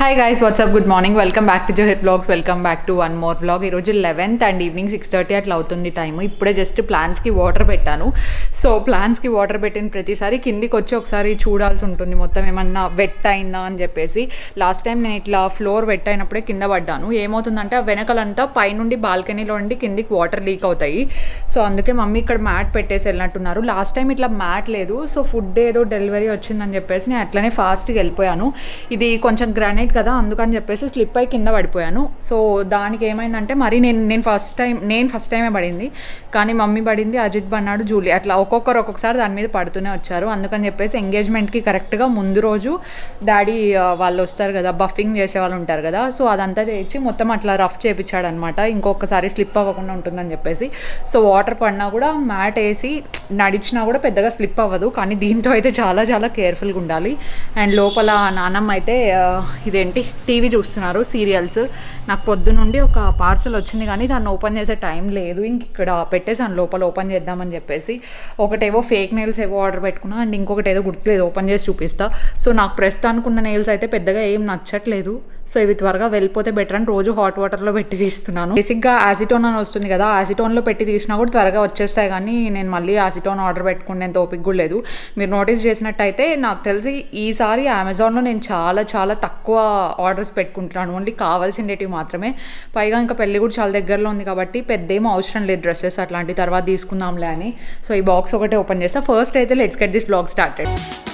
Hi guys whatsapp good morning welcome back to Johir vlogs welcome back to one more vlog ఈరోజు eleventh and evening six thirty అట్లా అవుతుంది time ఇప్పుడే just ప్లాన్స్కి water పెట్టాను so ప్లాన్స్కి water పెట్టిన ప్రతిసారి కిందికి వచ్చి ఒకసారి చూడాల్సి ఉంటుంది మొత్తం ఏమన్నా వెట్ అయిందా అని చెప్పేసి లాస్ట్ టైం నేను ఇట్లా ఫ్లోర్ వెట్ అయినప్పుడే కింద పడ్డాను ఏమవుతుందంటే ఆ వెనకలంతా పైనుండి బాల్కనీలో నుండి కిందికి వాటర్ లీక్ అవుతాయి సో అందుకే మమ్మీ ఇక్కడ మ్యాట్ పెట్టేసి వెళ్ళినట్టున్నారు లాస్ట్ టైం ఇట్లా మ్యాట్ లేదు సో ఫుడ్ ఏదో డెలివరీ వచ్చిందని చెప్పేసి నేను అట్లనే ఫాస్ట్గా వెళ్ళిపోయాను ఇది కొంచెం గ్రానైట్ కదా అందుకని చెప్పేసి స్లిప్ అయి కింద పడిపోయాను సో దానికి ఏమైందంటే మరి నేను నేను ఫస్ట్ టైం నేను ఫస్ట్ టైమే పడింది కానీ మమ్మీ పడింది అజిత్ బన్నాడు జూలీ అట్లా ఒక్కొక్కరు ఒక్కొక్కసారి దాని మీద పడుతూనే వచ్చారు అందుకని చెప్పేసి ఎంగేజ్మెంట్కి కరెక్ట్గా ముందు రోజు డాడీ ఆ, వాళ్ళు వస్తారు కదా బఫింగ్ చేసే వాళ్ళు ఉంటారు కదా సో అదంతా చేయించి మొత్తం అట్లా రఫ్ చేయించాడు అనమాట ఇంకొకసారి స్లిప్ అవ్వకుండా ఉంటుందని చెప్పేసి సో వాటర్ పడినా కూడా మ్యాట్ వేసి నడిచినా కూడా పెద్దగా స్లిప్ అవ్వదు కానీ దీంతో అయితే చాలా చాలా కేర్ఫుల్గా ఉండాలి అండ్ లోపల నానమ్మ అయితే ఆ, ఇదేంటి టీవీ చూస్తున్నారు సీరియల్స్ నాకు పొద్దు నుండి ఒక పార్సల్ వచ్చింది కానీ దాన్ని ఓపెన్ చేసే టైం లేదు ఇంక ఇక్కడ పెట్టేసాను లోపల ఓపెన్ చేద్దామని చెప్పేసి ఒకటేవో ఫేక్ నెయిల్స్ ఏవో ఆర్డర్ పెట్టుకున్నా అండ్ ఇంకొకటి ఏదో గుర్తులేదు ఓపెన్ చేసి చూపిస్తా సో నాకు ప్రస్తుతానికి ఉన్న నెయిల్స్ అయితే పెద్దగా ఏం నచ్చట్లేదు సో ఇవి త్వరగా వెళ్ళిపోతే బెటర్ అని రోజు హాట్ వాటర్లో పెట్టి తీస్తున్నాను బేసిక్గా యాసిటోన్ అని వస్తుంది కదా యాసిటోన్లో పెట్టి తీసినా కూడా త్వరగా వచ్చేస్తాయి కానీ నేను మళ్ళీ యాసిటోన్ ఆర్డర్ పెట్టుకునేంత ఓపిక కూడా లేదు మీరు నోటీస్ చేసినట్టయితే నాకు తెలిసి ఈసారి అమెజాన్లో నేను చాలా చాలా తక్కువ ఆర్డర్స్ పెట్టుకుంటున్నాను ఓన్లీ కావాల్సినవి మాత్రమే పైగా ఇంకా పెళ్ళి కూడా చాలా దగ్గరలో ఉంది కాబట్టి పెద్ద ఏం అవసరం లేదు డ్రెస్సెస్ అట్లాంటి తర్వాత తీసుకుందాంలే అని సో ఈ బాక్స్ ఒకటే ఓపెన్ చేస్తా ఫస్ట్ అయితే let's get this vlog started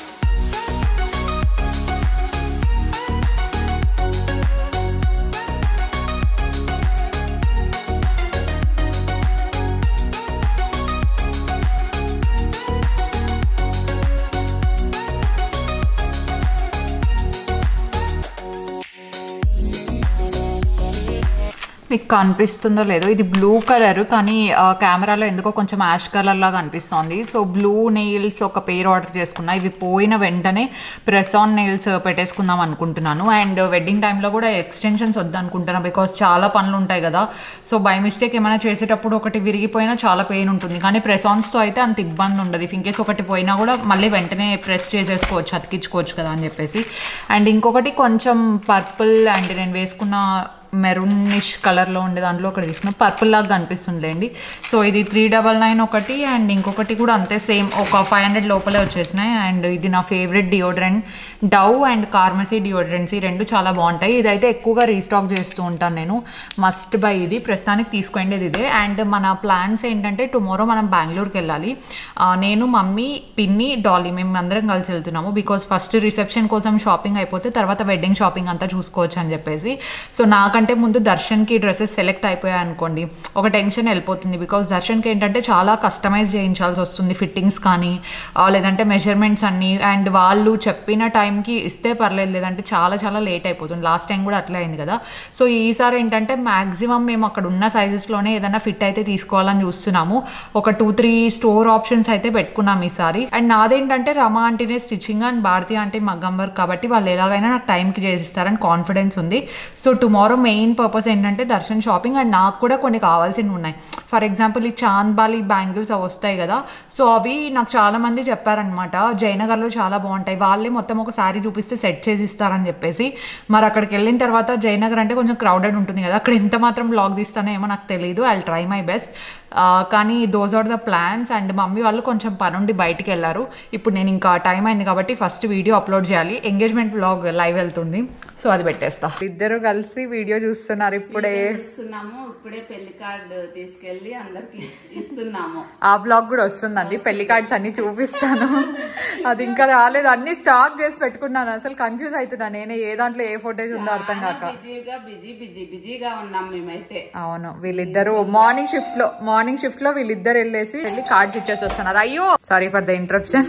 మీకు కనిపిస్తుందో లేదో ఇది బ్లూ కలర్ కానీ ఆ, కెమెరాలో ఎందుకో కొంచెం యాష్ కలర్ లాగా అనిపిస్తుంది సో బ్లూ నెయిల్స్ ఒక పేరు ఆర్డర్ చేసుకున్నా ఇవి పోయిన వెంటనే ప్రెస్ ఆన్ నెయిల్స్ పెట్టేసుకుందాం అనుకుంటున్నాను అండ్ వెడ్డింగ్ టైంలో కూడా ఎక్స్టెన్షన్స్ వద్దనుకుంటున్నాను బికాస్ చాలా పనులు ఉంటాయి కదా సో బై మిస్టేక్ ఏమైనా చేసేటప్పుడు ఒకటి విరిగిపోయినా చాలా పెయిన్ ఉంటుంది కానీ ప్రెస్ ఆన్స్తో అయితే అంత ఇబ్బంది ఉండదు ఇఫ్ ఇన్కేస్ ఒకటి పోయినా కూడా మళ్ళీ వెంటనే ప్రెస్ చేసేసుకోవచ్చు అతికించుకోవచ్చు కదా అని చెప్పేసి అండ్ ఇంకొకటి కొంచెం పర్పుల్ అండ్ నేను వేసుకున్న మెరూనిష్ కలర్లో ఉండే దాంట్లో ఒకటి తీసుకున్నాం పర్పుల్ లాగా కనిపిస్తుందిలేండి సో ఇది త్రీ డబల్ నైన్ ఒకటి అండ్ ఇంకొకటి కూడా అంతే సేమ్ ఒక ఫైవ్ హండ్రెడ్ లోపలే వచ్చేసినాయి అండ్ ఇది నా ఫేవరెట్ డియోడ్రెంట్ డవ్ అండ్ కార్మసీ డియోడ్రెంట్స్ ఈ రెండు చాలా బాగుంటాయి ఇదైతే ఎక్కువగా రీస్టాక్ చేస్తూ ఉంటాను నేను మస్ట్ బై ఇది ప్రస్తుతానికి తీసుకునేది ఇదే అండ్ మన ప్లాన్స్ ఏంటంటే టుమారో మనం బెంగళూరుకి వెళ్ళాలి ఆ, నేను మమ్మీ పిన్ని డాలీ మేము అందరం కలిసి వెళ్తున్నాము బికాస్ ఫస్ట్ రిసెప్షన్ కోసం షాపింగ్ అయిపోతే తర్వాత వెడ్డింగ్ షాపింగ్ అంతా చూసుకోవచ్చు అని చెప్పేసి సో నాకంటే ముందు దర్శన్కి డ్రెస్సెస్ సెలెక్ట్ అయిపోయాయి అనుకోండి ఒక టెన్షన్ వెళ్ళిపోతుంది బికాస్ దర్శన్కి ఏంటంటే చాలా కస్టమైజ్ చేయించాల్సి వస్తుంది ఫిట్టింగ్స్ కానీ ఆ, లేదంటే మెజర్మెంట్స్ అన్నీ అండ్ వాళ్ళు చెప్పిన టైంకి ఇస్తే పర్లేదు లేదంటే చాలా చాలా లేట్ అయిపోతుంది లాస్ట్ టైం కూడా అట్లే అయింది కదా సో ఈసారి ఏంటంటే మ్యాక్సిమం మేము అక్కడ ఉన్న సైజెస్లోనే ఏదైనా ఫిట్ అయితే తీసుకోవాలని చూస్తున్నాము ఒక టూ త్రీ స్టోర్ ఆప్షన్స్ అయితే పెట్టుకున్నాం ఈసారి అండ్ నాదేంటంటే రమా అంటేనే స్టిచ్చింగ్ అండ్ భారతి అంటే మగ్గం వర్క్ కాబట్టి వాళ్ళు ఎలాగైనా నాకు టైంకి చేసిస్తారని కాన్ఫిడెన్స్ ఉంది సో టుమారో మెయిన్ పర్పస్ ఏంటంటే దర్శన్ షాపింగ్ అండ్ నాకు కూడా కొన్ని కావాల్సినవి ఉన్నాయి ఫర్ ఎగ్జాంపుల్ ఈ చాంద్ బాలి బ్యాంగిల్స్ అవి వస్తాయి కదా సో అవి నాకు చాలా మంది చెప్పారనమాట జయనగర్లో చాలా బాగుంటాయి వాళ్ళే మొత్తం ఒక శారీ చూపిస్తే సెట్ చేసి ఇస్తారని చెప్పేసి మరి అక్కడికి వెళ్ళిన తర్వాత జయనగర్ అంటే కొంచెం క్రౌడెడ్ ఉంటుంది కదా అక్కడ ఎంత మాత్రం బ్లాగ్ తీస్తానో ఏమో నాకు తెలియదు ఐ ట్రై మై బెస్ట్ కానీ those are the plans and mummy వాళ్ళు కొంచెం పనుండి బయటికి వెళ్ళారు ఇప్పుడు నేను ఇంకా టైం అయింది కాబట్టి ఫస్ట్ వీడియో అప్లోడ్ చేయాలి ఎంగేజ్మెంట్ బ్లాగ్ లైవ్ వెళ్తుంది సో అది పెట్టేస్తా ఇద్దరు కలిసి వీడియో చూస్తున్నారు ఇప్పుడే ఇస్తున్నాము ఇప్పుడే పెళ్లి కార్డు తీసుకెళ్లి అందరికి ఇస్తున్నాము ఆ బ్లాగ్ కూడా వస్తుందండి పెళ్లి కార్డ్స్ అన్ని చూపిస్తాను అది ఇంకా రాలేదు అన్ని స్టాక్ చేసి పెట్టుకున్నాను అసలు కన్ఫ్యూజ్ అవుతున్నా నేనే ఏ దాంట్లో ఏ ఫోటేజ్ ఉందో అర్థం కాక బిజీగా బిజీ బిజీ బిజీగా ఉన్నాం మేమైతే అవును వీళ్ళిద్దరు మార్నింగ్ షిఫ్ట్ లో మార్నింగ్ షిఫ్ట్ లో వీళ్ళిద్దరు వెళ్ళేసి వెళ్ళి కార్డ్స్ ఇచ్చేసి వస్తున్నారు అయ్యో sorry for the interruption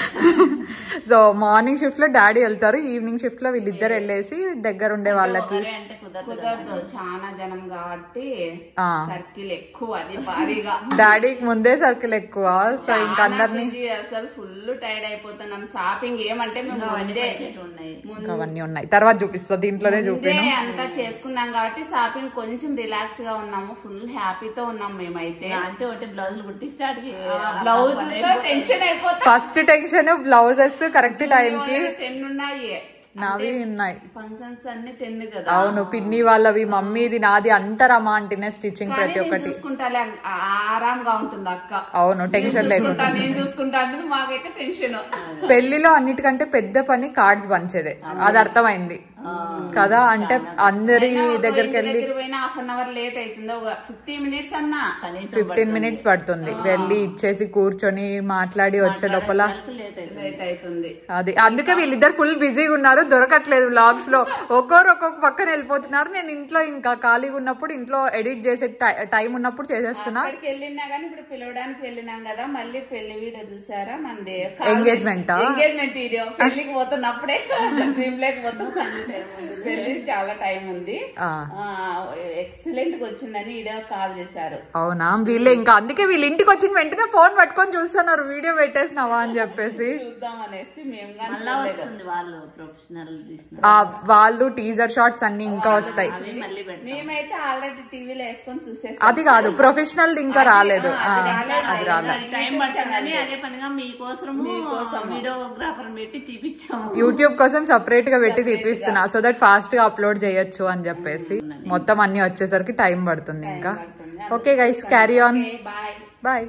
so morning shift లో డాడీ వెళ్తారు ఈవినింగ్ షిఫ్ట్ లో వీళ్ళిద్దరు వెళ్ళేసి దగ్గర ఉండే వాళ్ళకి అంటే కుదరదు చాలా జనం కాబట్టి ఆ. సర్కిల్ ఎక్కువ అది భారీగా డాడీకి ముందే సర్కిల్ ఎక్కువ సో ఇంకా అందరినీ బిజీ అసలు ఫుల్ టైర్డ్ అయిపోతున్నాం షాపింగ్ ఏమంటే మేము ముందే ఇంకా అవన్నీ ఉన్నాయి తర్వాత చూపిస్తా దీంట్లోనే చూపి ముందే అంతా చేసుకున్నాం కాబట్టి షాపింగ్ కొంచెం రిలాక్స్ గా ఉన్నాము ఫుల్ హ్యాపీతో ఉన్నాం మేమైతే అంటే ఒకటి బ్లౌజులు కుట్టిస్తే ఆడికి బ్లౌజ్ తో టెన్షన్ అయిపోతాం first tension blouses correct time కి టెన్ ఉన్నాయి నావి ఉన్నాయి ఫంక్షన్స్ అన్ని టెన్ కదా అవును పిన్ని వాళ్ళవి మమ్మీది నాది అంతరమా అంటేనే స్టిచ్చింగ్ కానీ ప్రతి నేను ఒక్కటి చూసుకుంటాలే ఆ- ఆరాంగా ఉంటుంది అక్క అవును టెన్షన్ నేను లేకుండా చూసుకుంటా, నేను చూసుకుంటా అంటే మాకైతే టెన్షన్ పెళ్లిలో అన్నిటికంటే పెద్ద పని కార్డ్స్ పంచేదే అది అర్థమైంది కదా అంటే అందరి దగ్గరికి వెళ్ళి దగ్గర పోయినా హాఫ్ అన్ అవర్ లేట్ అవుతుందో ఫిఫ్టీ మినిట్స్ అన్నా కనీసం ఫిఫ్టీన్ మినిట్స్ పడుతుంది వెళ్ళి ఇచ్చేసి కూర్చొని మాట్లాడి వచ్చే లోపల లేట్ అవుతుంది లేట్ అవుతుంది అది అందుకే వీళ్ళిద్దరు ఫుల్ బిజీగా ఉన్నారు దొరకట్లేదు వ్లాగ్స్ లో ఒక్కొరు ఒక్కొక్క పక్కన వెళ్ళిపోతున్నారు నేను ఇంట్లో ఇంకా ఖాళీగా ఉన్నప్పుడు ఇంట్లో ఎడిట్ చేసే టైం ఉన్నప్పుడు చేసేస్తున్నా అక్కడికి వెళ్ళినా కానీ ఇప్పుడు పిలవడానికి వెళ్ళినాం కదా మళ్ళీ పెళ్లి వీడియో చూసారా మనది Engagement ఆ? ఎంగేజ్మెంట్ వీడియో పెళ్లికి పోతున్నప్పుడే డ్రీమ్ లేక్ పోతాం పెళ్లి చాలా టైం ఉంది ఆ. ఎక్సలెంట్ గా వచ్చిందని వీడియో కాల్ చేశారు అవునా వీళ్ళే ఇంకా అందుకే వీళ్ళ ఇంటికి వచ్చిన వెంటనే ఫోన్ పట్టుకొని చూస్తున్నారు వీడియో పెట్టేసినావా అని చెప్పేసి చూద్దాం అనేసి మేము మళ్ళా కానీ వస్తుంది వాళ్ళు ప్రొఫెషనల్ తీసిన ఆ వాళ్ళు టీజర్ షార్ట్స్ అన్ని ఇంకా వస్తాయి అవి మళ్ళీ పెడతాం మేమైతే ఆల్రెడీ టీవీలో వేసుకొని చూసేసాం అది కాదు ప్రొఫెషనల్ ఇంకా రాలేదు ఆ, అది రాలేదు. అది రాలేదు టైం పడుతుందని అదే పనిగా మీకోసము వీడియోగ్రాఫర్ పెట్టి తీపిచ్చాము యూట్యూబ్ కోసం సపరేట్ గా పెట్టి తీపిస్తున్నా సో దట్ ఫాస్ట్ గా అప్లోడ్ చేయొచ్చు అని చెప్పేసి మొత్తం అన్ని వచ్చేసరికి టైం పడుతుంది ఇంకా okay guys carry on bye bye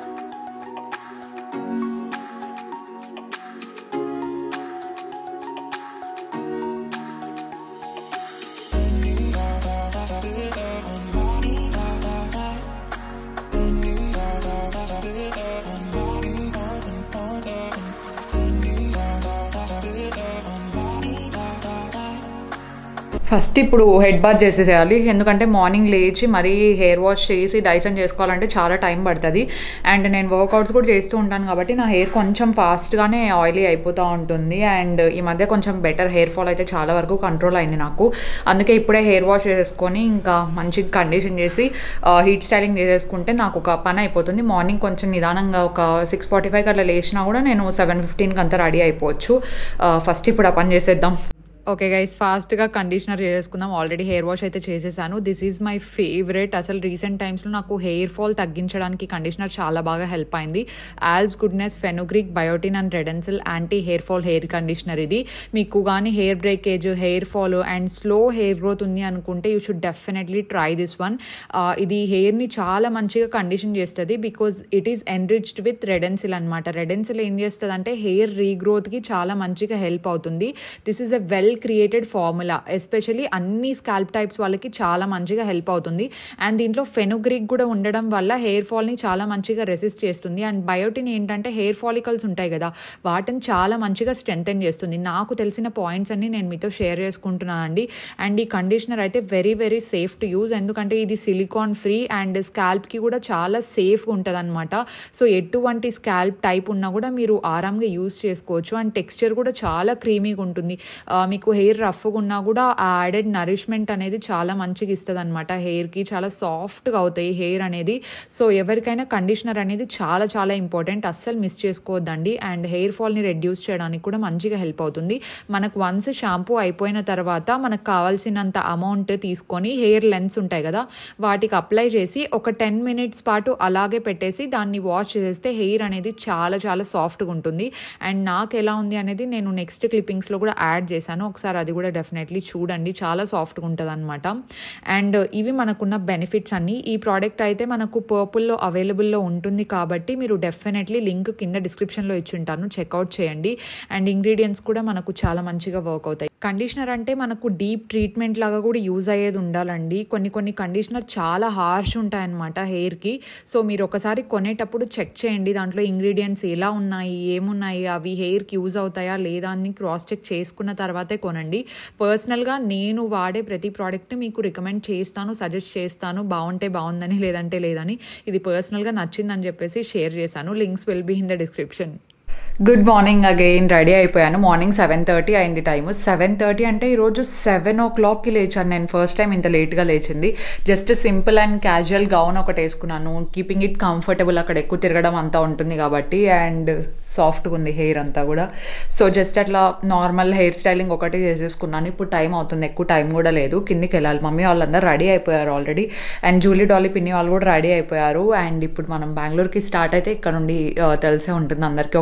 first ఇప్పుడు హెడ్ బాత్ చేసేసేయాలి ఎందుకంటే మార్నింగ్ లేచి మరీ హెయిర్ వాష్ చేసి డైసన్ చేసుకోవాలంటే చాలా టైం పడుతుంది అండ్ నేను వర్కౌట్స్ కూడా చేస్తూ ఉంటాను కాబట్టి నా హెయిర్ కొంచెం ఫాస్ట్గానే ఆయిలీ అయిపోతూ ఉంటుంది అండ్ ఈ మధ్య కొంచెం బెటర్ హెయిర్ ఫాల్ అయితే చాలా వరకు కంట్రోల్ అయింది నాకు అందుకే ఇప్పుడే హెయిర్ వాష్ చేసుకొని ఇంకా మంచిగా కండిషన్ చేసి హీట్ స్టైలింగ్ చేసేసుకుంటే నాకు ఒక పని అయిపోతుంది మార్నింగ్ కొంచెం నిదానంగా ఒక సిక్స్ ఫార్టీ ఫైవ్ అట్లా లేచినా కూడా నేను సెవెన్ ఫిఫ్టీన్కి అంతా రెడీ అయిపోవచ్చు ఫస్ట్ ఇప్పుడు ఆ పని చేసేద్దాం ఓకే గైస్ ఫాస్ట్గా కండిషనర్ చేసుకుందాం ఆల్రెడీ హెయిర్ వాష్ అయితే చేసేసాను దిస్ ఈజ్ మై ఫేవరెట్ అసలు రీసెంట్ టైమ్స్లో నాకు హెయిర్ ఫాల్ తగ్గించడానికి కండిషనర్ చాలా బాగా హెల్ప్ అయింది also goodness fenugreek biotin and Redensyl anti hair fall hair conditioner ఇది మీకు కానీ hair breakage hair fall and slow hair growth ఉంది అనుకుంటే you should definitely try this one ఇది హెయిర్ని చాలా మంచిగా కండిషన్ చేస్తుంది because it is enriched with Redensyl అనమాట రెడెన్సిల్ ఏం చేస్తుంది అంటే హెయిర్ రీగ్రోత్కి చాలా మంచిగా హెల్ప్ అవుతుంది this is a well created formula especially అన్ని స్కాల్ప్ టైప్స్ వాళ్ళకి చాలా మంచిగా హెల్ప్ అవుతుంది అండ్ దీంట్లో ఫెనోగ్రిక్ కూడా ఉండడం వల్ల హెయిర్ ఫాల్ని చాలా మంచిగా రెసిస్ట్ చేస్తుంది అండ్ బయోటిన్ ఏంటంటే హెయిర్ ఫాలికల్స్ ఉంటాయి కదా వాటిని చాలా మంచిగా స్ట్రెంగ్తెన్ చేస్తుంది నాకు తెలిసిన పాయింట్స్ అన్ని నేను మీతో షేర్ చేసుకుంటున్నానండి అండ్ ఈ కండిషనర్ అయితే very very safe to use ఎందుకంటే ఇది సిలికాన్ ఫ్రీ అండ్ స్కాల్ప్కి కూడా చాలా సేఫ్గా ఉంటుంది అనమాట సో ఎటువంటి స్కాల్ప్ టైప్ ఉన్నా కూడా మీరు ఆరాంగా యూజ్ చేసుకోవచ్చు అండ్ టెక్స్చర్ కూడా చాలా క్రీమీగా ఉంటుంది ఆ, మీకు హెయిర్ రఫ్గా ఉన్నా కూడా ఆ యాడెడ్ నరిష్మెంట్ అనేది చాలా మంచిగా ఇస్తుంది అనమాట హెయిర్కి చాలా సాఫ్ట్గా అవుతాయి హెయిర్ అనేది సో ఎవరికైనా కండిషనర్ అనేది చాలా చాలా ఇంపార్టెంట్ అస్సలు మిస్ చేసుకోవద్దండి అండ్ హెయిర్ ఫాల్ని రెడ్యూస్ చేయడానికి కూడా మంచిగా హెల్ప్ అవుతుంది మనకు వన్స్ షాంపూ అయిపోయిన తర్వాత మనకు కావాల్సినంత అమౌంట్ తీసుకొని హెయిర్ లెన్స్ ఉంటాయి కదా వాటికి అప్లై చేసి ఒక టెన్ మినిట్స్ పాటు అలాగే పెట్టేసి దాన్ని వాష్ చేసేస్తే హెయిర్ అనేది చాలా చాలా సాఫ్ట్గా ఉంటుంది అండ్ నాకు ఎలా ఉంది అనేది నేను నెక్స్ట్ క్లిప్పింగ్స్లో కూడా యాడ్ చేశాను ఒకసారి అది కూడా డెఫినెట్లీ చూడండి చాలా సాఫ్ట్గా ఉంటుంది అనమాట అండ్ ఇవి మనకున్న బెనిఫిట్స్ అన్నీ ఈ ప్రోడక్ట్ అయితే మనకు పర్పుల్లో అవైలబుల్లో ఉంటుంది కాబట్టి మీరు డెఫినెట్లీ లింక్ కింద డిస్క్రిప్షన్లో ఇచ్చి ఉంటాను చెక్అవుట్ చేయండి అండ్ ఇంగ్రీడియంట్స్ కూడా మనకు చాలా మంచిగా వర్క్ అవుతాయి కండిషనర్ అంటే మనకు డీప్ ట్రీట్మెంట్ లాగా కూడా యూజ్ అయ్యేది ఉండాలండి కొన్ని కొన్ని కండిషనర్ చాలా హార్ష్ ఉంటాయన్నమాట హెయిర్కి సో మీరు ఒకసారి కొనేటప్పుడు చెక్ చేయండి దాంట్లో ఇంగ్రీడియంట్స్ ఎలా ఉన్నాయి ఏమున్నాయి అవి హెయిర్కి యూజ్ అవుతాయా లేదా అని క్రాస్ చెక్ చేసుకున్న తర్వాతే కొనండి పర్సనల్గా నేను వాడే ప్రతి ప్రోడక్ట్ మీకు రికమెండ్ చేస్తాను సజెస్ట్ చేస్తాను బాగుంటే బాగుందని లేదంటే లేదని ఇది పర్సనల్గా నచ్చిందని చెప్పేసి షేర్ చేశాను links will be in the description good morning again ready అయిపోయాను మార్నింగ్ సెవెన్ థర్టీ అయింది టైము సెవెన్ థర్టీ అంటే ఈరోజు సెవెన్ ఓ క్లాక్కి లేచాను నేను ఫస్ట్ టైం ఇంత లేట్గా లేచింది just simple and casual gown ఒకటి వేసుకున్నాను కీపింగ్ ఇట్ కంఫర్టబుల్ అక్కడ ఎక్కువ తిరగడం అంతా ఉంటుంది కాబట్టి అండ్ సాఫ్ట్గా ఉంది హెయిర్ అంతా కూడా సో జస్ట్ అట్లా నార్మల్ హెయిర్ స్టైలింగ్ ఒకటి చేసేసుకున్నాను ఇప్పుడు టైం అవుతుంది ఎక్కువ టైం కూడా లేదు కిందికి వెళ్ళాలి మమ్మీ వాళ్ళందరూ రెడీ అయిపోయారు ఆల్రెడీ అండ్ జూలీ డాలీ పిన్ని వాళ్ళు కూడా రెడీ అయిపోయారు అండ్ ఇప్పుడు మనం బెంగళూరుకి స్టార్ట్ అయితే ఇక్కడ నుండి ఆ, తెలిసే ఉంటుంది అందరికీ ఒక త్రీ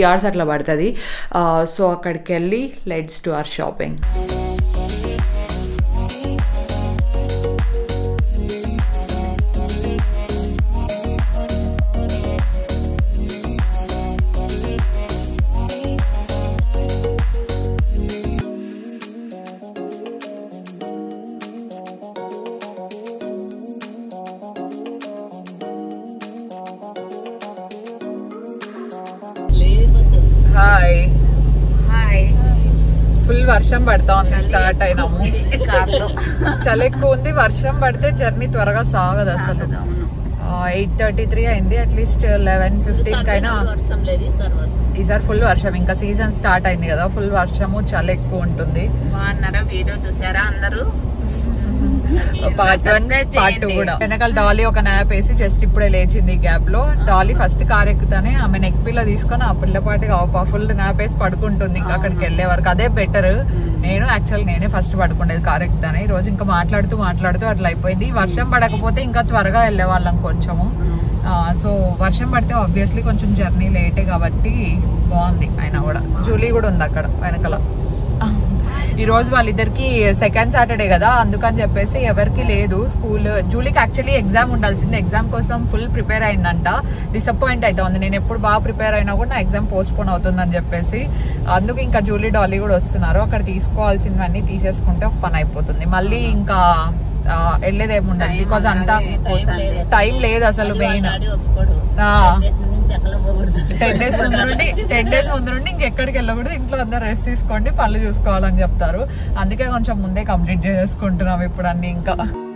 అవర్స్ అట్లా పడుతుంది సో అక్కడికి వెళ్ళి let's to our shopping hi hi full వర్షం పడతా ఉంది స్టార్ట్ అయినాము కార్లో చలి ఎక్కువ ఉంది వర్షం పడితే జర్నీ త్వరగా సాగదు అసలు ఎయిట్ థర్టీ త్రీ అయింది అట్లీస్ట్ లెవెన్ ఫిఫ్టీన్ కైనా వర్షం లేదు ఈసారి వర్షం ఈసారి ఫుల్ వర్షం ఇంకా సీజన్ స్టార్ట్ అయింది కదా ఫుల్ వర్షము చలి ఎక్కువ ఉంటుంది బాగున్నారా వీడియో చూసారా అందరూ పార్ట్ వన్ పార్ట్ టూ కూడా వెనకాల డాలీ ఒక నాప్ వేసి జస్ట్ ఇప్పుడే లేచింది ఈ గ్యాప్ లో డాలీ ఫస్ట్ కార్ ఎక్కుతానే ఆమె నెక్ పిల్ల తీసుకొని ఆ పిల్లపాటిగా ఫుల్ నాప్ వేసి పడుకుంటుంది ఇంకా అక్కడికి వెళ్ళే వరకు అదే బెటర్ నేను యాక్చువల్ నేనే ఫస్ట్ పడుకునేది కార్ ఎక్కుతానే ఈ రోజు ఇంకా మాట్లాడుతూ మాట్లాడుతూ అట్లా అయిపోయింది వర్షం పడకపోతే ఇంకా త్వరగా వెళ్ళే వాళ్ళం కొంచెము సో వర్షం పడితే ఆబ్వియస్లీ కొంచెం జర్నీ లేటే కాబట్టి బాగుంది అయినా కూడా జూలీ కూడా ఉంది అక్కడ వెనకాల ఈ రోజు వాళ్ళిద్దరికి సెకండ్ సాటర్డే కదా అందుకని చెప్పేసి ఎవరికి లేదు స్కూల్ జూలీకి యాక్చువల్లీ ఎగ్జామ్ ఉండాల్సింది ఎగ్జామ్ కోసం ఫుల్ ప్రిపేర్ అయిందంట డిసప్పాయింట్ అవుతుంది నేను ఎప్పుడు బాగా ప్రిపేర్ అయినా కూడా నా ఎగ్జామ్ పోస్ట్ పోన్ అవుతుందని చెప్పేసి అందుకు ఇంకా జూలీ డాలీ కూడా వస్తున్నారు అక్కడ తీసుకోవాల్సినవన్నీ తీసేసుకుంటే ఒక పని అయిపోతుంది మళ్ళీ ఇంకా ఆ, వెళ్ళేదేమి ఉండదు బికాజ్ అంతా టైం లేదు అసలు మెయిన్ ఒప్పుకోడు నుంచి ఎక్కడ పోకూడదు టెన్ డేస్ ముందు నుండి టెన్ డేస్ ముందు నుండి ఇంకెక్కడికి వెళ్ళకూడదు ఇంట్లో అందరూ రెస్ట్ తీసుకోండి పనులు చూసుకోవాలని చెప్తారు అందుకే కొంచెం ముందే కంప్లీట్ చేసేసుకుంటున్నాం ఇప్పుడు అన్ని ఇంకా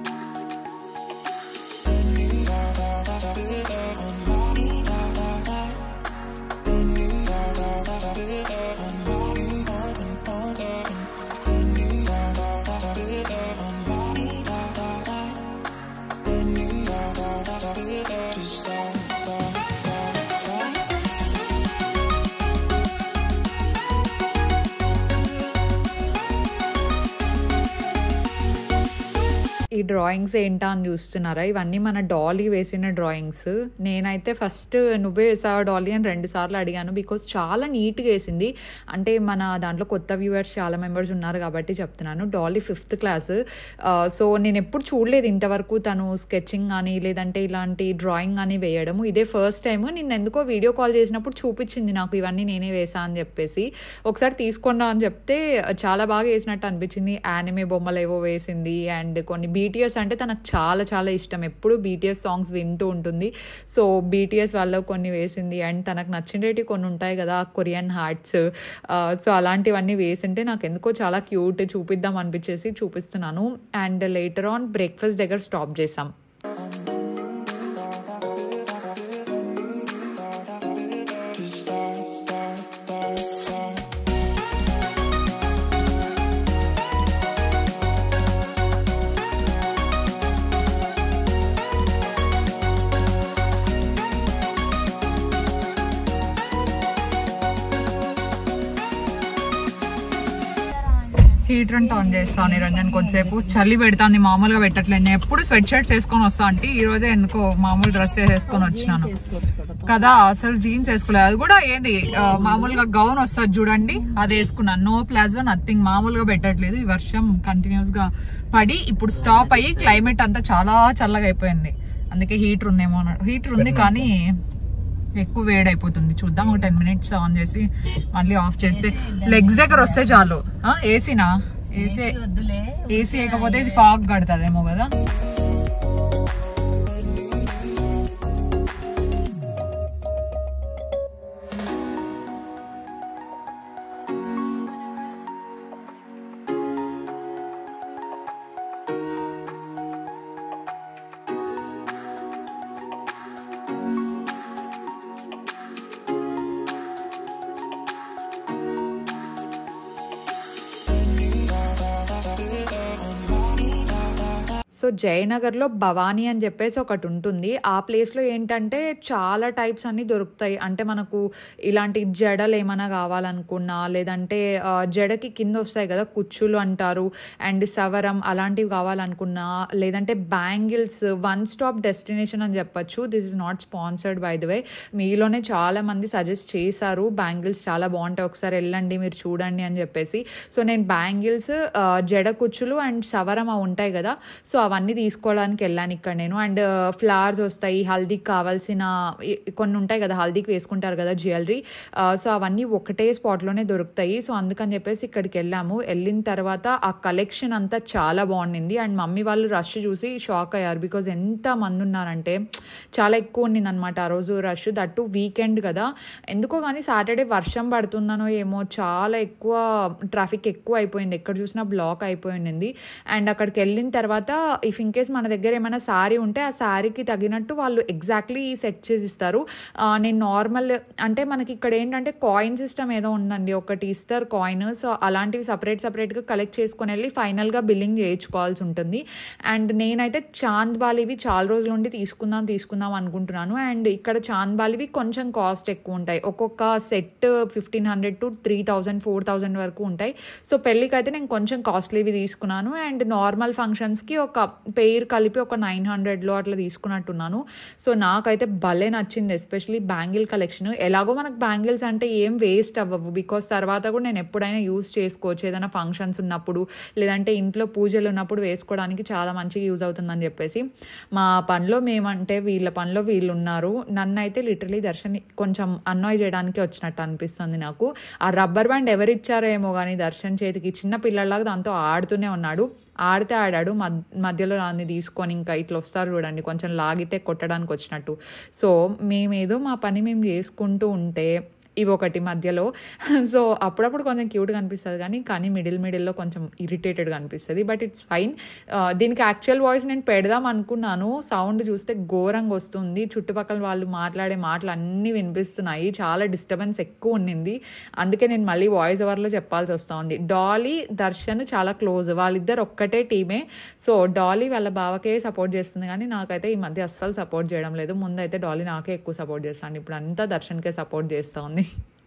ఈ డ్రాయింగ్స్ ఏంటా అని చూస్తున్నారా ఇవన్నీ మన డాలీ వేసిన డ్రాయింగ్స్ నేనైతే ఫస్ట్ నువ్వే వేసావా డాలీ అని రెండు సార్లు అడిగాను బికాస్ చాలా నీట్గా వేసింది అంటే మన దాంట్లో కొత్త వ్యూవర్స్ చాలా మెంబర్స్ ఉన్నారు కాబట్టి చెప్తున్నాను డాలీ ఫిఫ్త్ క్లాస్ సో నేను ఎప్పుడు చూడలేదు ఇంతవరకు తను స్కెచింగ్ కానీ లేదంటే ఇలాంటి డ్రాయింగ్ కానీ వేయడము ఇదే ఫస్ట్ టైం నేను ఎందుకో వీడియో కాల్ చేసినప్పుడు చూపించింది నాకు ఇవన్నీ నేనే వేసా అని చెప్పేసి ఒకసారి తీసుకున్నా అని చెప్తే చాలా బాగా వేసినట్టు అనిపించింది యానిమే బొమ్మలు ఏవో వేసింది అండ్ కొన్ని బీటీఎస్ అంటే తనకు చాలా చాలా ఇష్టం ఎప్పుడు బీటీఎస్ సాంగ్స్ వింటూ ఉంటుంది సో బీటీఎస్ వాళ్ళ కొన్ని వేసింది అండ్ తనకు నచ్చినవి కొన్ని ఉంటాయి కదా కొరియన్ హార్ట్స్ సో అలాంటివన్నీ వేసింటే నాకు ఎందుకో చాలా క్యూట్ చూపిద్దాం అనిపించేసి చూపిస్తున్నాను అండ్ లేటర్ ఆన్ బ్రేక్ఫాస్ట్ దగ్గర స్టాప్ చేసాం హీటర్ అంటే ఆన్ చేస్తాను నిరంజన్ కొద్దిసేపు చలి పెడతాంది మామూలుగా పెట్టట్లేదు నేను ఎప్పుడు స్వెట్ షర్ట్స్ వేసుకొని వస్తా అంటే ఈ రోజే ఎందుకో మామూలు డ్రెస్ వేసుకొని వచ్చినాను కదా అసలు జీన్స్ వేసుకోలేదు అది కూడా ఏది ఆ, మామూలుగా గౌన్ వస్తుంది చూడండి అది వేసుకున్నాను నో ప్లాజో నథింగ్ మామూలుగా పెట్టట్లేదు ఈ వర్షం కంటిన్యూస్ గా పడి ఇప్పుడు స్టాప్ అయ్యి క్లైమేట్ అంతా చాలా చల్లగా అయిపోయింది అందుకే హీటర్ ఉందేమో అన్నాడు హీటర్ ఉంది కానీ ఎక్కువ వేడైపోతుంది చూద్దాం ఒక టెన్ మినిట్స్ ఆన్ చేసి మళ్ళీ ఆఫ్ చేస్తే లెగ్స్ దగ్గర వస్తే చాలు ఏసీనా ఏసీ వద్దులే ఏసీ లేకపోతే ఇది ఫాగ్ కడతాదేమో కదా సో సో జయనగర్లో భవానీ అని చెప్పేసి ఒకటి ఉంటుంది ఆ ప్లేస్లో ఏంటంటే చాలా టైప్స్ అన్నీ దొరుకుతాయి అంటే మనకు ఇలాంటి జడలు ఏమైనా కావాలనుకున్నా లేదంటే ఆ, జడకి కింద వస్తాయి కదా కుచ్చులు అంటారు అండ్ సవరం అలాంటివి కావాలనుకున్నా లేదంటే బ్యాంగిల్స్ వన్ స్టాప్ డెస్టినేషన్ అని చెప్పొచ్చు this is not sponsored by the way మీలోనే చాలా మంది సజెస్ట్ చేశారు బ్యాంగిల్స్ చాలా బాగుంటాయి ఒకసారి వెళ్ళండి మీరు చూడండి అని చెప్పేసి సో నేను బ్యాంగిల్స్ జడ కుచ్చులు అండ్ సవరం అవి ఉంటాయి కదా సో అవన్నీ తీసుకోవడానికి వెళ్ళాను ఇక్కడ నేను అండ్ ఫ్లవర్స్ వస్తాయి హల్దీకి కావాల్సిన ఈ- కొన్ని ఉంటాయి కదా హల్దీకి వేసుకుంటారు కదా జ్యువెలరీ సో అవన్నీ ఒకటే స్పాట్లోనే దొరుకుతాయి సో అందుకని చెప్పేసి ఇక్కడికి వెళ్ళాము వెళ్ళిన తర్వాత ఆ కలెక్షన్ అంతా చాలా బాగుండింది అండ్ మమ్మీ వాళ్ళు రష్ చూసి షాక్ అయ్యారు బికాజ్ ఎంత మంది ఉన్నారంటే చాలా ఎక్కువ ఉండింది అనమాట ఆ రోజు రష్ దట్టు వీకెండ్ కదా ఎందుకో కానీ సాటర్డే వర్షం పడుతుందనో ఏమో చాలా ఎక్కువ ట్రాఫిక్ ఎక్కువ అయిపోయింది ఎక్కడ చూసినా బ్లాక్ అయిపోయింది అండ్ అక్కడికి వెళ్ళిన తర్వాత ఇఫ్ ఇన్ కేస్ మన దగ్గర ఏమైనా శారీ ఉంటే ఆ శారీకి తగినట్టు వాళ్ళు ఎగ్జాక్ట్లీ సెట్ చేసి ఇస్తారు ఆ, నేను నార్మల్ అంటే మనకి ఇక్కడ ఏంటంటే కాయిన్ సిస్టమ్ ఏదో ఉందండి ఒకటి ఇస్తారు కాయిన్ సో అలాంటివి సపరేట్ సపరేట్గా కలెక్ట్ చేసుకొని వెళ్ళి ఫైనల్గా బిల్లింగ్ చేయించుకోవాల్సి ఉంటుంది అండ్ నేనైతే చాంద్ బాలివి చాలా రోజుల నుండి తీసుకుందాం తీసుకుందాం అనుకుంటున్నాను అండ్ ఇక్కడ చాంద్ బాలివి కొంచెం కాస్ట్ ఎక్కువ ఉంటాయి ఒక్కొక్క set fifteen hundred two three thousand four thousand వరకు ఉంటాయి సో పెళ్ళికి అయితే నేను కొంచెం కాస్ట్లీవి తీసుకున్నాను అండ్ నార్మల్ ఫంక్షన్స్కి ఒక పెయిర్ కలిపి ఒక నైన్ హండ్రెడ్లో అట్లా తీసుకున్నట్టున్నాను సో నాకైతే భలే నచ్చింది ఎస్పెషలీ బ్యాంగిల్ కలెక్షన్ ఎలాగో మనకు బ్యాంగిల్స్ అంటే ఏం వేస్ట్ అవ్వవు బికాస్ తర్వాత కూడా నేను ఎప్పుడైనా యూస్ చేసుకోవచ్చు ఏదైనా ఫంక్షన్స్ ఉన్నప్పుడు లేదంటే ఇంట్లో పూజలు ఉన్నప్పుడు వేసుకోవడానికి చాలా మంచిగా యూజ్ అవుతుందని చెప్పేసి మా పనిలో మేమంటే వీళ్ళ పనిలో వీళ్ళు ఉన్నారు నన్ను అయితే లిటరలీ దర్శన్ కొంచెం అన్నాయ్ చేయడానికి వచ్చినట్టు అనిపిస్తుంది నాకు ఆ రబ్బర్ బ్యాండ్ ఎవరిచ్చారో ఏమో కానీ దర్శన్ చేతికి చిన్న పిల్లలాగా దాంతో ఆడుతూనే ఉన్నాడు ఆడితే ఆడాడు మద్ మధ్యలో దాన్ని తీసుకొని ఇంకా ఇట్లా వస్తారు చూడండి కొంచెం లాగితే కొట్టడానికి వచ్చినట్టు సో మేమేదో మా పని మేము చేసుకుంటూ ఉంటే ఇవి ఒకటి మధ్యలో సో అప్పుడప్పుడు కొంచెం క్యూట్గా అనిపిస్తుంది కానీ కానీ మిడిల్ మిడిల్లో కొంచెం ఇరిటేటెడ్గా అనిపిస్తుంది బట్ ఇట్స్ ఫైన్ దీనికి యాక్చువల్ వాయిస్ నేను పెడదాం అనుకున్నాను సౌండ్ చూస్తే ఘోరంగా వస్తుంది చుట్టుపక్కల వాళ్ళు మాట్లాడే మాటలు అన్నీ వినిపిస్తున్నాయి చాలా డిస్టర్బెన్స్ ఎక్కువ ఉండింది అందుకే నేను మళ్ళీ వాయిస్ ఓవర్లో చెప్పాల్సి వస్తుంది డాలీ దర్శన్ చాలా క్లోజ్ వాళ్ళిద్దరు ఒక్కటే టీమే సో డాలీ వాళ్ళ బావకే సపోర్ట్ చేస్తుంది కానీ నాకైతే ఈ మధ్య అస్సలు సపోర్ట్ చేయడం లేదు ముందైతే డాలీ నాకే ఎక్కువ సపోర్ట్ చేస్తాను ఇప్పుడు అంతా దర్శన్కే సపోర్ట్ చేస్తూ ఉంది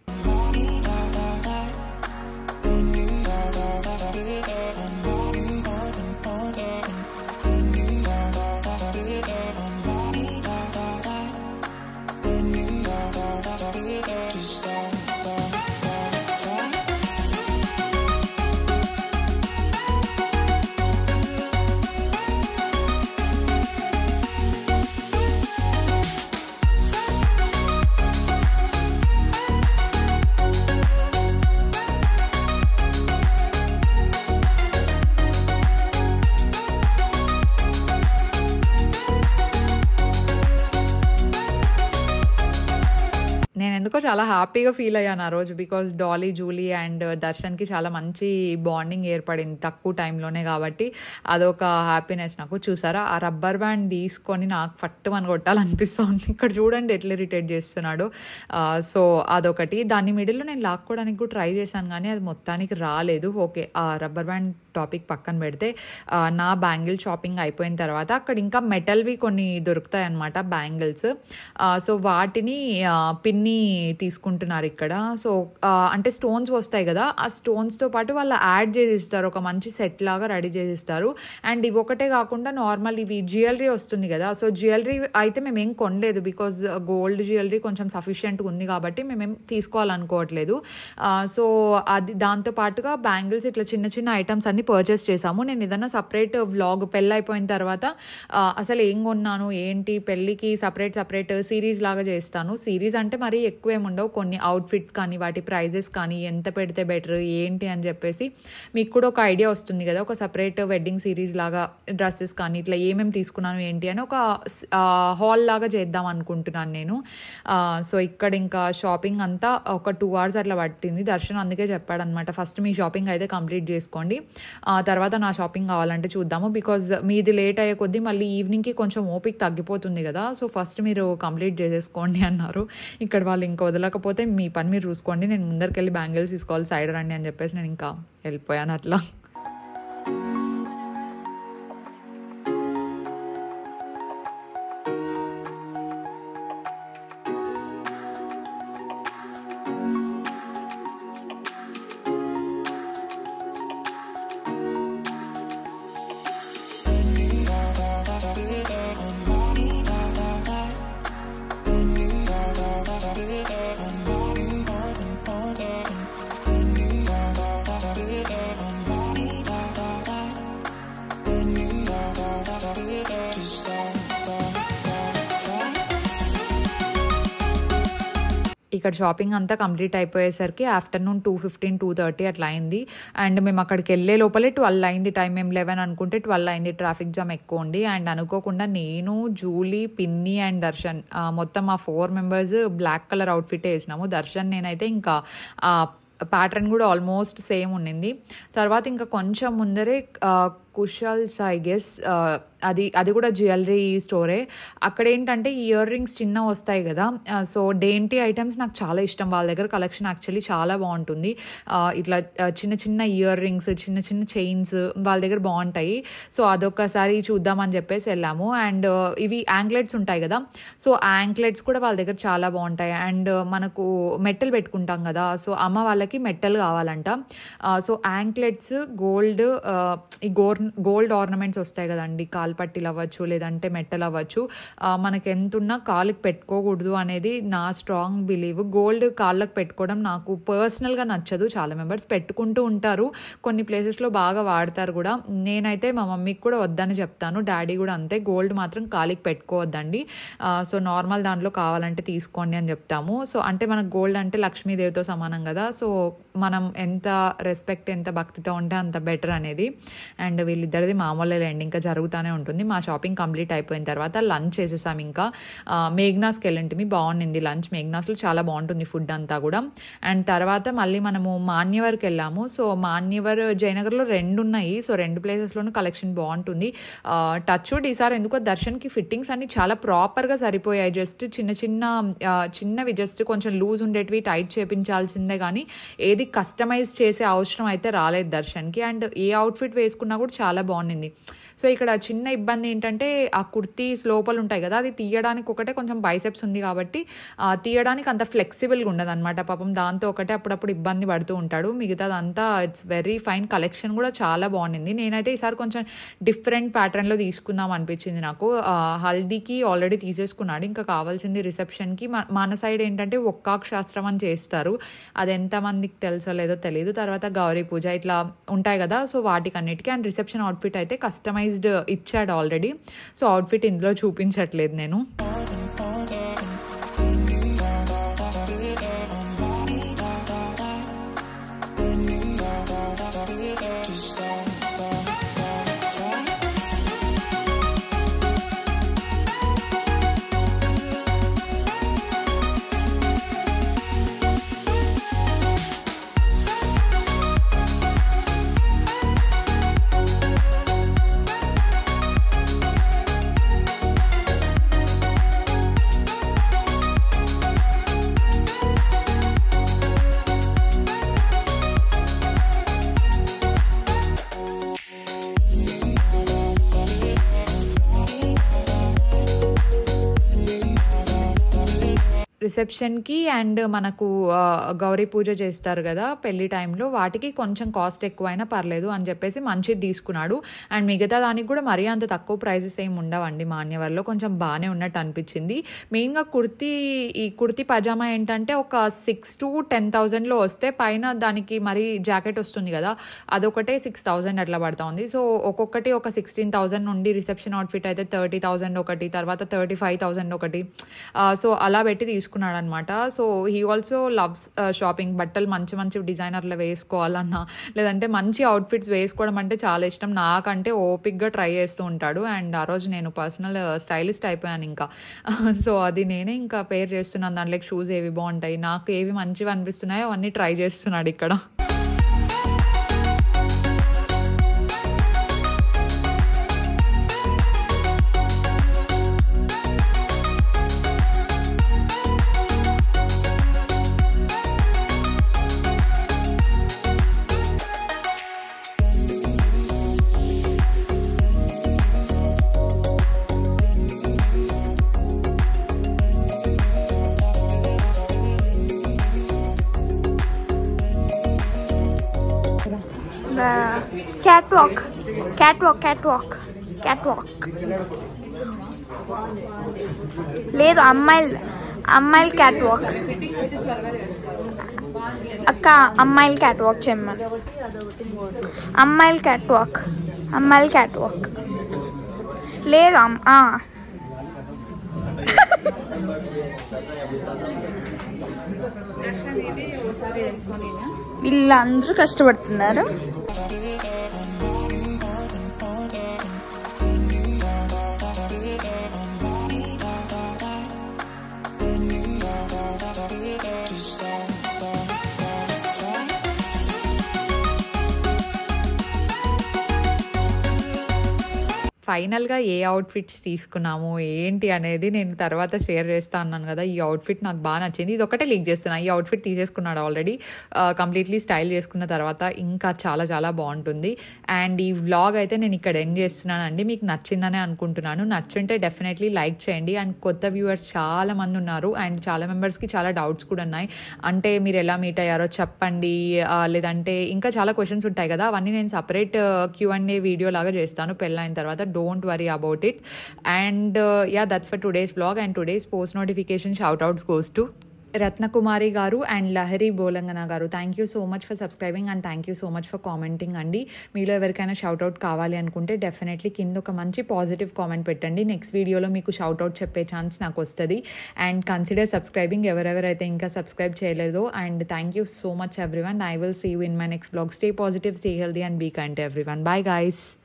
నేను ఎందుకో చాలా హ్యాపీగా ఫీల్ అయ్యాను ఆ రోజు బికాజ్ డాలీ జూలీ అండ్ దర్శన్కి చాలా మంచి బాండింగ్ ఏర్పడింది తక్కువ టైంలోనే కాబట్టి అదొక హ్యాపీనెస్ నాకు చూసారా ఆ రబ్బర్ బ్యాండ్ తీసుకొని నాకు ఫట్టు అని కొట్టాలనిపిస్తుంది ఇక్కడ చూడండి ఎట్లా ఇరిటేట్ చేస్తున్నాడు సో అదొకటి దాని మిడిల్లో నేను లాక్కోవడానికి కూడా ట్రై చేశాను కానీ అది మొత్తానికి రాలేదు ఓకే ఆ రబ్బర్ బ్యాండ్ టాపిక్ పక్కన పెడితే ఆ, నా బ్యాంగిల్ షాపింగ్ అయిపోయిన తర్వాత అక్కడ ఇంకా మెటల్వి కొన్ని దొరుకుతాయి అన్నమాట బ్యాంగిల్స్ సో వాటిని ఆ, పిన్ని తీసుకుంటున్నారు ఇక్కడ సో ఆ, అంటే స్టోన్స్ వస్తాయి కదా ఆ స్టోన్స్తో పాటు వాళ్ళు యాడ్ చేసిస్తారు ఒక మంచి సెట్ లాగా రెడీ చేసిస్తారు అండ్ ఇవి ఒకటే కాకుండా నార్మల్ ఇవి జ్యువెలరీ వస్తుంది కదా సో జ్యువెలరీ అయితే మేము ఏం కొనలేదు బికాజ్ గోల్డ్ జ్యువెలరీ కొంచెం సఫిషియెంట్గా ఉంది కాబట్టి మేమేం తీసుకోవాలనుకోవట్లేదు ఆ, సో అది దాంతో పాటుగా బ్యాంగిల్స్ ఇట్లా చిన్న చిన్న ఐటమ్స్ అన్ని పర్చేస్ చేసాము నేను ఏదైనా సపరేట్ వ్లాగ్ పెళ్ళి అయిపోయిన తర్వాత ఆ, అసలు ఏం కొన్నాను ఏంటి పెళ్ళికి సపరేట్ సపరేట్ సిరీస్ లాగా చేస్తాను సిరీస్ అంటే మరీ ఎక్కువ ఏమి ఉండవు కొన్ని అవుట్ఫిట్స్ కానీ వాటి ప్రైజెస్ కానీ ఎంత పెడితే బెటర్ ఏంటి అని చెప్పేసి మీకు కూడా ఒక ఐడియా వస్తుంది కదా ఒక సపరేట్ వెడ్డింగ్ సిరీస్ లాగా డ్రెస్సెస్ కానీ ఇట్లా ఏమేమి తీసుకున్నాను ఏంటి అని ఒక హాల్ లాగా చేద్దాం అనుకుంటున్నాను నేను సో ఇక్కడ ఇంకా షాపింగ్ అంతా ఒక టూ అవర్స్ అట్లా పట్టింది దర్శన్ అందుకే చెప్పాడనమాట ఫస్ట్ మీ షాపింగ్ అయితే కంప్లీట్ చేసుకోండి ఆ తర్వాత నా షాపింగ్ కావాలంటే చూద్దాము బికాజ్ మీది లేట్ అయ్యే కొద్దీ మళ్ళీ ఈవినింగ్కి కొంచెం ఓపిక తగ్గిపోతుంది కదా సో ఫస్ట్ మీరు కంప్లీట్ చేసేసుకోండి అన్నారు ఇక్కడ వాళ్ళు ఇంకా వదలకపోతే మీ పని మీరు చూసుకోండి నేను ముందరికెళ్ళి బ్యాంగిల్స్ తీసుకోవాలి సైడ్ రండి అని చెప్పేసి నేను ఇంకా వెళ్ళిపోయాను అట్లా ఇక్కడ షాపింగ్ అంతా కంప్లీట్ అయిపోయేసరికి afternoon two fifteen two thirty అట్లా అయింది అండ్ మేము అక్కడికి వెళ్ళే లోపలే ట్వెల్వ్ అయింది టైం మేము లెవెన్ అనుకుంటే ట్వెల్వ్ అయింది ట్రాఫిక్ జామ్ ఎక్కువ ఉంది అండ్ అనుకోకుండా నేను జూలీ పిన్ని అండ్ దర్శన్ ఆ, మొత్తం ఆ four members black colour outfit వేసినాము దర్శన్ నేనైతే ఇంకా ఆ ప్యాటర్న్ కూడా ఆల్మోస్ట్ సేమ్ ఉండింది తర్వాత ఇంకా కొంచెం ముందరే ఆ, కుషల్స్ ఐ గెస్ అది అది కూడా జ్యువెలరీ స్టోరే అక్కడ ఏంటంటే ఇయర్ రింగ్స్ చిన్న వస్తాయి కదా సో డేంటీ ఐటమ్స్ నాకు చాలా ఇష్టం వాళ్ళ దగ్గర కలెక్షన్ యాక్చువల్లీ చాలా బాగుంటుంది ఆ, ఇట్లా ఆ, చిన్న చిన్న ఇయర్ రింగ్స్ చిన్న చిన్న చైన్స్ వాళ్ళ దగ్గర బాగుంటాయి సో అదొకసారి చూద్దామని చెప్పేసి వెళ్ళాము అండ్ ఇవి యాంక్లెట్స్ ఉంటాయి కదా సో యాంక్లెట్స్ కూడా వాళ్ళ దగ్గర చాలా బాగుంటాయి అండ్ మనకు మెట్టలు పెట్టుకుంటాం కదా సో అమ్మ వాళ్ళకి మెట్టలు కావాలంట ఆ, సో యాంక్లెట్స్ గోల్డ్ ఈ గోర్ గోల్డ్ ఆర్నమెంట్స్ వస్తాయి కదండి కాలు పట్టీలు అవ్వచ్చు లేదంటే మెట్టలు అవ్వచ్చు ఆ, మనకి ఎంత ఉన్నా కాలుకి పెట్టుకోకూడదు అనేది నా స్ట్రాంగ్ బిలీవ్ గోల్డ్ కాళ్ళకి పెట్టుకోవడం నాకు పర్సనల్గా నచ్చదు చాలా మెంబర్స్ పెట్టుకుంటూ ఉంటారు కొన్ని ప్లేసెస్లో బాగా వాడతారు కూడా నేనైతే మా మమ్మీకి కూడా వద్దని చెప్తాను డాడీ కూడా అంతే గోల్డ్ మాత్రం కాలికి పెట్టుకోవద్దండి ఆ, సో నార్మల్ దాంట్లో కావాలంటే తీసుకోండి అని చెప్తాము సో అంటే మనకు గోల్డ్ అంటే లక్ష్మీదేవితో సమానం కదా సో మనం ఎంత రెస్పెక్ట్ ఎంత భక్తితో ఉంటే అంత బెటర్ అనేది అండ్ వీళ్ళిద్దరిది మామూలు లేండి ఇంకా జరుగుతూనే ఉంటుంది మా షాపింగ్ కంప్లీట్ అయిపోయిన తర్వాత లంచ్ చేసేసాం ఇంకా ఆ, మేఘ్నాస్కి వెళ్ళింటిమి బాగుండింది లంచ్ మేఘ్నాస్లో చాలా బాగుంటుంది ఫుడ్ అంతా కూడా అండ్ తర్వాత మళ్ళీ మనము మాన్యవర్కి వెళ్ళాము సో మాన్యవర్ జయనగర్లో రెండు ఉన్నాయి సో రెండు ప్లేసెస్లోనూ కలెక్షన్ బాగుంటుంది టచ్ వుడ్ ఈసారి ఎందుకో దర్శన్కి ఫిట్టింగ్స్ అన్ని చాలా ప్రాపర్గా సరిపోయాయి జస్ట్ చిన్న చిన్న ఆ, చిన్నవి జస్ట్ కొంచెం లూజ్ ఉండేటివి టైట్ చేపించాల్సిందే కానీ ఏది కస్టమైజ్ చేసే అవసరం అయితే రాలేదు దర్శన్కి అండ్ ఏ అవుట్ఫిట్ వేసుకున్నా కూడా చాలా బాగుండింది సో ఇక్కడ చిన్న ఇబ్బంది ఏంటంటే ఆ కుర్తీస్ లోపల ఉంటాయి కదా అది తీయడానికి ఒకటే కొంచెం బైసెప్స్ ఉంది కాబట్టి ఆ, తీయడానికి అంత ఫ్లెక్సిబుల్గా ఉండదు అనమాట పాపం దాంతో ఒకటే అప్పుడప్పుడు ఇబ్బంది పడుతూ ఉంటాడు మిగతాదంతా ఇట్స్ వెరీ ఫైన్ కలెక్షన్ కూడా చాలా బాగుండింది నేనైతే ఈసారి కొంచెం డిఫరెంట్ ప్యాటర్న్లో తీసుకుందాం అనిపించింది నాకు ఆ, హల్దీకి ఆల్రెడీ తీసేసుకున్నాడు ఇంకా కావాల్సింది రిసెప్షన్కి మన- మన సైడ్ ఏంటంటే ఒక్కాక్ శాస్త్రం అని చేస్తారు అది ఎంతమందికి తెలుసో లేదో తెలియదు తర్వాత గౌరీ పూజ ఇట్లా ఉంటాయి కదా సో వాటికి అన్నిటికీ అండ్ రిసెప్షన్ అవుట్ఫిట్ అయితే కస్టమైజ్డ్ ఇచ్చాడు ఆల్రెడీ సో అవుట్ఫిట్ ఇందులో చూపించట్లేదు నేను రిసెప్షన్కి అండ్ మనకు ఆ, గౌరీ పూజ చేస్తారు కదా పెళ్లి టైంలో వాటికి కొంచెం కాస్ట్ ఎక్కువైనా పర్లేదు అని చెప్పేసి మంచిది తీసుకున్నాడు అండ్ మిగతా దానికి కూడా మరీ అంత తక్కువ ప్రైజెస్ ఏమి ఉండవండి మాన్యవర్లో కొంచెం బాగానే ఉన్నట్టు అనిపించింది మెయిన్గా కుర్తీ ఈ కుర్తీ పజామా ఏంటంటే ఒక సిక్స్ టు టెన్ థౌజండ్లో వస్తే పైన దానికి మరి జాకెట్ వస్తుంది కదా అదొకటే సిక్స్ థౌజండ్ అట్లా పడతా ఉంది సో ఒక్కొక్కటి ఒక సిక్స్టీన్ థౌజండ్ నుండి రిసెప్షన్ అవుట్ఫిట్ అయితే థర్టీ థౌజండ్ ఒకటి తర్వాత థర్టీ ఫైవ్ థౌజండ్ ఒకటి ఆ, సో అలా పెట్టి తీసుకున్నాడు అనమాట so he also loves shopping బట్టలు మంచి మంచి డిజైనర్లు వేసుకోవాలన్నా లేదంటే మంచి అవుట్ఫిట్స్ వేసుకోవడం అంటే చాలా ఇష్టం నాకంటే ఓపిక్గా ట్రై చేస్తూ ఉంటాడు అండ్ ఆ రోజు నేను పర్సనల్ స్టైలిస్ట్ అయిపోయాను ఇంకా సో అది నేనే ఇంకా పేర్ చేస్తున్నాను దాంట్లో షూస్ ఏవి బాగుంటాయి నాకు ఏవి మంచివి అనిపిస్తున్నాయో అవన్నీ ట్రై చేస్తున్నాడు ఇక్కడ The catwalk, catwalk, catwalk, catwalk. లేదు అమ్మాయిలు అమ్మాయిలు క్యాట్ వాక్ అక్క అమ్మాయిలు క్యాట్ వాక్ చేయమని అమ్మాయిలు క్యాట్ వాక్ అమ్మాయిలు క్యాట్ వాక్ లేదు అమ్- ఆ. దర్శనం ఇది ఒకసారి వేసుకొని వీళ్ళందరూ కష్టపడుతున్నారు ఫైనల్గా ఏ అవుట్ఫిట్స్ తీసుకున్నాము ఏంటి అనేది నేను తర్వాత షేర్ చేస్తా అన్నాను కదా ఈ అవుట్ఫిట్ నాకు బాగా నచ్చింది ఇది ఒకటే లీక్ చేస్తున్నా ఈ అవుట్ఫిట్ తీసేసుకున్నాడు ఆల్రెడీ కంప్లీట్లీ స్టైల్ చేసుకున్న తర్వాత ఇంకా చాలా చాలా బాగుంటుంది అండ్ ఈ వ్లాగ్ అయితే నేను ఇక్కడ ఎండ్ చేస్తున్నానండి మీకు నచ్చిందనే అనుకుంటున్నాను నచ్చుంటే డెఫినెట్లీ లైక్ చేయండి అండ్ కొత్త వ్యూవర్స్ చాలా మంది ఉన్నారు అండ్ చాలా మెంబర్స్కి చాలా డౌట్స్ కూడా ఉన్నాయి అంటే మీరు ఎలా మీట్ అయ్యారో చెప్పండి ఆ, లేదంటే ఇంకా చాలా క్వశ్చన్స్ ఉంటాయి కదా అవన్నీ నేను separate Q and A video లాగా చేస్తాను పెళ్ళైన తర్వాత don't worry about it and yeah that's for today's blog and today's post notification shout outs goes to Ratnakumari garu and Lahari Bolangana garu thank you so much for subscribing and thank you so much for commenting అండి మీలో ఎవరికైనా shoutout కావాలి అనుకుంటే definitely కింద ఒక మంచి positive comment పెట్టండి next వీడియోలో మీకు షౌట్అవుట్ చెప్పే ఛాన్స్ నాకు వస్తుంది అండ్ కన్సిడర్ సబ్స్క్రైబింగ్ ఎవరెవరైతే ఇంకా సబ్స్క్రైబ్ చేయలేదో and thank you so much everyone I will see you in my next blog stay positive stay healthy and be kind everyone bye guys